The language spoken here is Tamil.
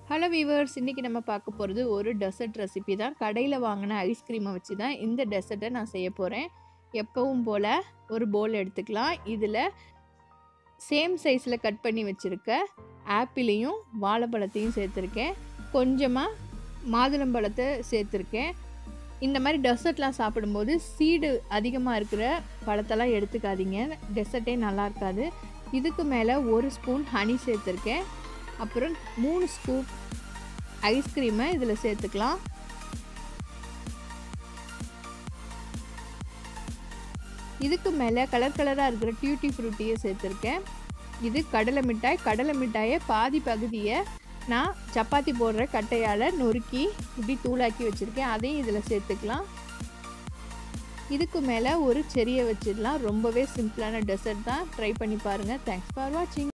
ஹலோ வீவர்ஸ் இன்றைக்கி நம்ம பார்க்க போகிறது ஒரு டெசர்ட் ரெசிபி தான் கடையில் வாங்கின ஐஸ்கிரீமை வச்சு தான் இந்த டெசர்ட்டை நான் செய்ய போகிறேன் எப்பவும் போல் ஒரு போல் எடுத்துக்கலாம் இதில் சேம் சைஸில் கட் பண்ணி வச்சுருக்க ஆப்பிளையும் வாழைப்பழத்தையும் சேர்த்துருக்கேன் கொஞ்சமாக மாதுளம்பழத்தை சேர்த்துருக்கேன் இந்த மாதிரி டெசர்ட்லாம் சாப்பிடும்போது சீடு அதிகமாக இருக்கிற பழத்தெல்லாம் எடுத்துக்காதீங்க டெசர்ட்டே நல்லா இருக்காது இதுக்கு மேலே ஒரு ஸ்பூன் ஹனி சேர்த்துருக்கேன் அப்புறம் மூணு ஸ்கூப் ஐஸ்கிரீமை இதில் சேர்த்துக்கலாம் இதுக்கு மேலே கலர் கலராக இருக்கிற டியூட்டி ஃப்ரூட்டியை சேர்த்துருக்கேன் இது கடலை மிட்டாய் கடலை மிட்டாயை பாதி பகுதியை நான் சப்பாத்தி போடுற கட்டையால் நொறுக்கி இப்படி தூளாக்கி வச்சுருக்கேன் அதையும் இதில் சேர்த்துக்கலாம் இதுக்கு மேலே ஒரு செரியை வச்சிடலாம் ரொம்பவே சிம்பிளான டெசர்ட் தான் ட்ரை பண்ணி பாருங்கள் தேங்க்ஸ் ஃபார் வாட்சிங்